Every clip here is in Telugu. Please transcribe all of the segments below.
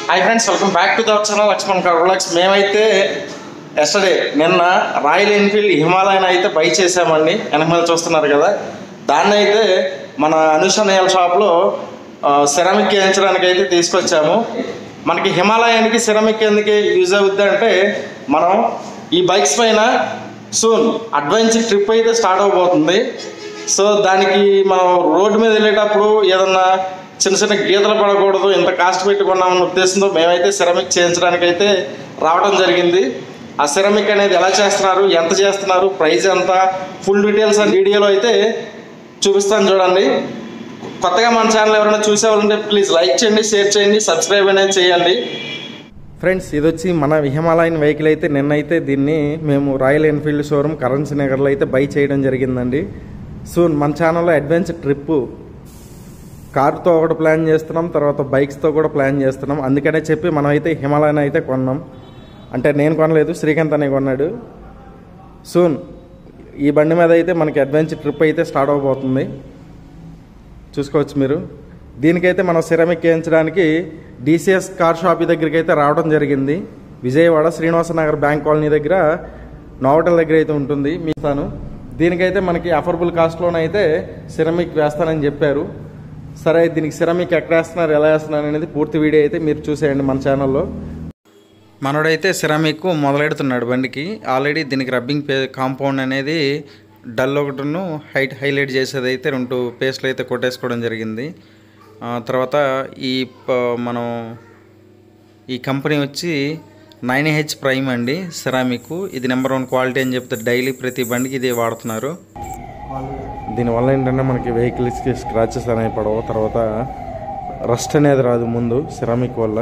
Hi friends welcome back to our channel Lakshman కర్వలాక్స్ మేమైతే ఎస్టర్డే నిన్న రాయల్ ఎన్ఫీల్డ్ హిమాలయన్ అయితే బై చేసామండి వెనకమల చూస్తున్నారు కదా దాన్ని అయితే మన అనుషనయల్ షాప్లో సెరామిక్ వేయించడానికి అయితే తీసుకొచ్చాము మనకి హిమాలయానికి సెరామిక్ ఎందుకు యూజ్ అవుద్ది అంటే మనం ఈ బైక్స్ పైన సూన్ అడ్వెంచర్ ట్రిప్ అయితే స్టార్ట్ అవబోతుంది సో దానికి మనం రోడ్డు మీద వెళ్ళేటప్పుడు ఏదన్నా చిన్న చిన్న గీతలు పడకూడదు ఇంత కాస్ట్ పెట్టుకున్నామన్న ఉద్దేశంతో మేమైతే సిరమిక్ చేయించడానికి అయితే రావడం జరిగింది ఆ సిరమిక్ అనేది ఎలా చేస్తున్నారు ఎంత చేస్తున్నారు ప్రైస్ ఎంత ఫుల్ డీటెయిల్స్ అండ్ వీడియోలో అయితే చూపిస్తాను చూడండి కొత్తగా మన ఛానల్ ఎవరైనా చూసేవాళ్ళంటే ప్లీజ్ లైక్ చేయండి షేర్ చేయండి సబ్స్క్రైబ్ అనేది చేయండి ఫ్రెండ్స్ ఇది వచ్చి మన హిమాలయన్ వెహికల్ అయితే నిన్నైతే దీన్ని మేము రాయల్ ఎన్ఫీల్డ్ షోరూమ్ కరెన్సీ నగర్లో అయితే బై చేయడం జరిగిందండి సూన్ మన ఛానల్లో అడ్వెంచర్ ట్రిప్ కార్తో ఒకటి ప్లాన్ చేస్తున్నాం తర్వాత బైక్స్తో కూడా ప్లాన్ చేస్తున్నాం అందుకనే చెప్పి మనం అయితే హిమాలయన్ అయితే కొన్నాం అంటే నేను కొనలేదు శ్రీకాంత్ అనే కొన్నాడు సూన్ ఈ బండి మీద అయితే మనకి అడ్వెంచర్ ట్రిప్ అయితే స్టార్ట్ అవబోతుంది చూసుకోవచ్చు మీరు దీనికైతే మనం సిరమిక్ వేయించడానికి డిసిఎస్ కార్ షాప్ దగ్గరికి అయితే రావడం జరిగింది విజయవాడ శ్రీనివాస నగర్ బ్యాంక్ కాలనీ దగ్గర నోవటల్ దగ్గర అయితే ఉంటుంది మీ తాను దీనికైతే మనకి అఫోర్డబుల్ కాస్ట్లోనైతే సిరమిక్ వేస్తానని చెప్పారు సరే దీనికి సిరమిక్ ఎక్కడ వేస్తున్నారు ఎలా వేస్తున్నారు అనేది పూర్తి వీడియో అయితే మీరు చూసేయండి మన ఛానల్లో మనోడైతే సిరామిక్ మొదలెడుతున్నాడు బండికి ఆల్రెడీ దీనికి రబ్బింగ్ పే కాంపౌండ్ అనేది డల్ ఒకటిను హైట్ హైలైట్ చేసేది అయితే రెండు పేస్ట్లు అయితే కొట్టేసుకోవడం జరిగింది ఆ తర్వాత ఈ ప- మనం ఈ కంపెనీ వచ్చి నైన్ హెచ్ ప్రైమ్ అండి సిరామిక్ ఇది నెంబర్ వన్ క్వాలిటీ అని చెప్తే డైలీ ప్రతి బండికి ఇది వాడుతున్నారు దీనివల్ల ఏంటంటే మనకి వెహికల్స్కి స్క్రాచెస్ అనేవి పడవు తర్వాత రస్ట్ అనేది రాదు ముందు సిరామిక్ వల్ల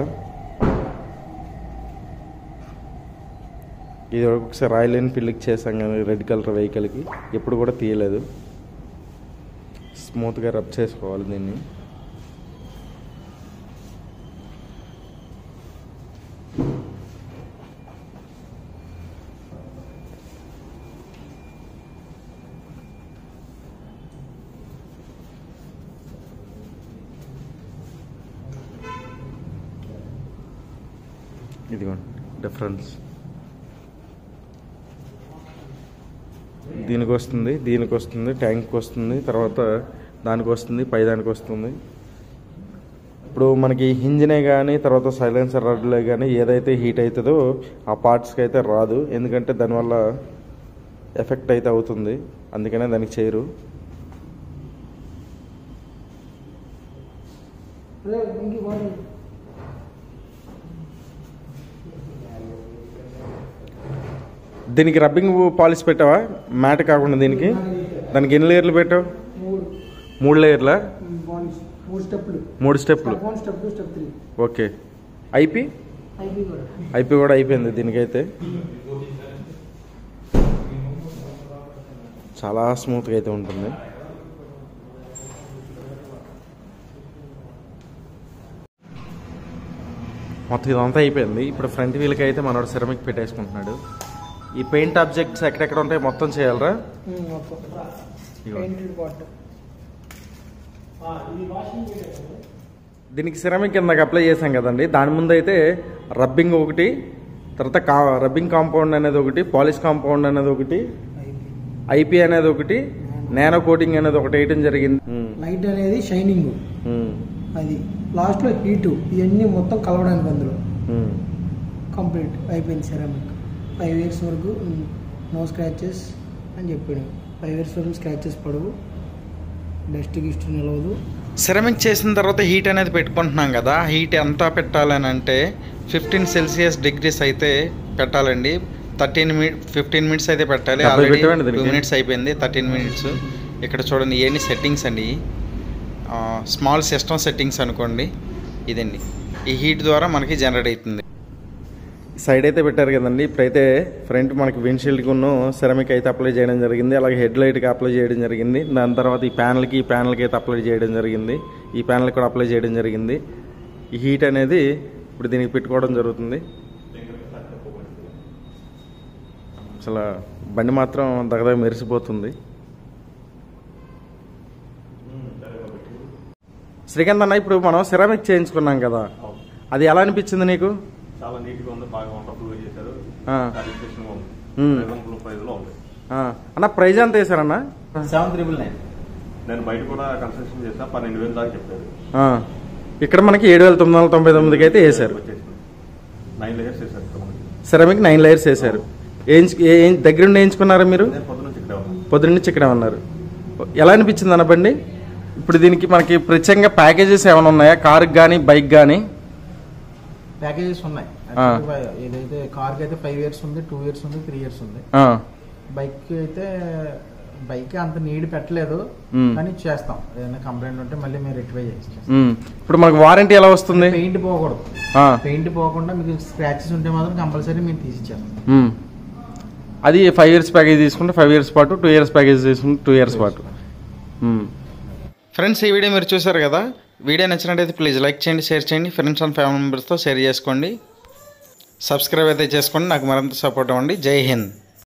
ఇది ఒకసారి రాయల్ ఎన్ఫీల్డ్కి చేసాం కానీ రెడ్ కలర్ వెహికల్కి ఎప్పుడు కూడా తీయలేదు స్మూత్గా రబ్ చేసుకోవాలి దీన్ని ఇదిగోండి డిఫరెన్స్ దీనికి వస్తుంది దీనికి వస్తుంది ట్యాంక్కి వస్తుంది తర్వాత దానికి వస్తుంది పై దానికి వస్తుంది ఇప్పుడు మనకి ఇంజినే కానీ తర్వాత సైలెన్సర్ రడ్లే కానీ ఏదైతే హీట్ అవుతుందో ఆ పార్ట్స్కి అయితే రాదు ఎందుకంటే దానివల్ల ఎఫెక్ట్ అయితే అవుతుంది అందుకనే దానికి చేయరు దీనికి రబ్బింగ్ పాలిష్ పెట్టావా మ్యాట్ కాకుండా దీనికి దానికి ఎన్ని లేయర్లు పెట్టావు మూడు మూడు లేయర్లా బాండ్స్ మూడు స్టెప్లు మూడు స్టెప్లు one step two step three okay IP IP కూడా ఐపీ కూడా అయిపోయింది దీనికైతే చాలా స్మూత్గా అయితే ఉంటుంది మొత్తం ఇదంతా అయిపోయింది ఇప్పుడు ఫ్రంట్ వీల్కి అయితే మనోడు సిరమిక్ పెట్టేసుకుంటున్నాడు ఈ పెయింట్ ఆబ్జెక్ట్స్ ఎక్కడెక్కడ ఉంటాయి మొత్తం చేయాలరా మొత్తం ఇదిగో. పెయింటెడ్ పార్ట్ దీనికి సిరమిక్ కిందకి అప్లై చేసాం కదండి దాని ముందు అయితే రబ్బింగ్ ఒకటి తర్వాత కా రబ్బింగ్ కాంపౌండ్ అనేది ఒకటి పాలిష్ కాంపౌండ్ అనేది ఒకటి ఐపీ ఐపీ అనేది ఒకటి నానో కోటింగ్ అనేది ఒకటి వేయటం జరిగింది ఉమ్, లైట్ అనేది షైనింగ్ ఉమ్, అది లాస్ట్ లో హీటు ఇవన్నీ మొత్తం కలవడానికి అందులో ఉమ్. కంప్లీట్ అయిపోయింది సెరామిక్ ఫైవ్ ఇయర్స్ వరకు నో స్క్రాచెస్ అని చెప్పాడు ఫైవ్ ఇయర్స్ వరకు స్క్రాచెస్ పడవు డస్ట్ గిస్ట్ నిలవదు సిరమిక్ చేసిన తర్వాత హీట్ అనేది పెట్టుకుంటున్నాం కదా హీట్ ఎంత పెట్టాలని అంటే ఫిఫ్టీన్ సెల్సియస్ డిగ్రీస్ అయితే పెట్టాలండి థర్టీన్ మినిట్ ఫిఫ్టీన్ మినిట్స్ అయితే పెట్టాలి డెబ్బై ఆల్రెడీ పెట్టేవండి టూ దీనికి? మినిట్స్ అయిపోయింది థర్టీన్ మినిట్స్ ఇక్కడ చూడండి ఇవన్నీ సెట్టింగ్స్ అండి స్మాల్ సిస్టమ్ సెట్టింగ్స్ అనుకోండి ఇదండి ఈ హీట్ ద్వారా మనకి జనరేట్ అవుతుంది సైడ్ అయితే పెట్టారు కదండి ఇప్పుడైతే ఫ్రంట్ మనకి విండ్షీల్డ్కి ఉన్న సెరమిక్ అయితే అప్లై చేయడం జరిగింది అలాగే హెడ్ లైట్కి అప్లై చేయడం జరిగింది దాని తర్వాత ఈ ప్యానల్కి ఈ ప్యానల్కి అయితే అప్లై చేయడం జరిగింది ఈ ప్యానల్కి కూడా అప్లై చేయడం జరిగింది ఈ హీట్ అనేది ఇప్పుడు దీనికి పెట్టుకోవడం జరుగుతుంది అసలు బండి మాత్రం దగదగ మెరిసిపోతుంది శ్రీకాంత్ అన్న ఇప్పుడు మనం సిరామిక్ చేయించుకున్నాం కదా అది ఎలా అనిపించింది నీకు చాలా నీట్గా ఉంది బాగా వండర్ఫుల్గా చేశారు ఆ. సాటిస్ఫాక్షన్గా ఉంది మ్మ్. రీజనబుల్ ప్రైస్లో ఉంది ఆ, అన్న ప్రైజ్ ఎంత వేశారన్న సెవెన్ త్రిబుల్ నైన్ నేను బయట కూడా కన్స్ట్రక్షన్ చేసా పన్నెండు వేలు దాకా చెప్పారు ఆ, ఇక్కడ మనకి ఏడు వేల తొమ్మిది వందల తొంభై తొమ్మిదికి అయితే వేశారు వచ్చేసింది నైన్ లేయర్స్ వేశారు ఇక్కడ మనకి సెరమిక్ నైన్ లేయర్స్ వేశారు వేయించు ఏ- ఏ- దగ్గరుండి వేయించుకున్నారా మీరు నేను పొద్దు నుంచి ఇక్కడే ఉన్నాను పొద్దున్నుంచి ఇక్కడే ఉన్నారు ఎలా అనిపించింది అన్న బండి ఇప్పుడు దీనికి మనకి ప్రత్యేకంగా ప్యాకేజెస్ ఏమైనా ఉన్నాయా కార్కి కానీ బైక్ కానీ ప్యాకేజెస్ ఉన్నాయి ఆ. Actually, ఏదైతే కార్కి అయితే ఫైవ్ ఇయర్స్ ఉంది టూ ఇయర్స్ ఉంది త్రీ ఇయర్స్ ఉంది బైక్ అయితే బైక్ అంత నీడ్ పెట్టలేదు మ్మ్. కానీ చేస్తాం ఏదైనా కంప్లైంట్ ఉంటే మళ్ళీ మేము రెక్టిఫై చేస్తాం ఇప్పుడు మనకి వారంటీ ఎలా వస్తుంది పెయింట్ పోకూడదు ఆ, పెయింట్ పోకుండా మీకు స్క్రాచెస్ ఉంటే మాత్రం కంపల్సరీ మేము తీసిచ్చేస్తాం ఉమ్. అది ఫైవ్ ఇయర్స్ ప్యాకేజ్ తీసుకుంటే ఫైవ్ ఇయర్స్ పాటు టూ ఇయర్స్ ప్యాకేజ్ తీసుకుంటే టూ ఇయర్స్ పాటు ఫ్రెండ్స్ ఈ వీడియో మీరు చూసారు కదా వీడియో నచ్చినట్టయితే ప్లీజ్ లైక్ చేయండి షేర్ చేయండి ఫ్రెండ్స్ అండ్ ఫ్యామిలీ మెంబర్స్తో షేర్ చేసుకోండి సబ్స్క్రైబ్ అయితే చేసుకోండి నాకు మరింత సపోర్ట్ ఇవ్వండి జై హింద్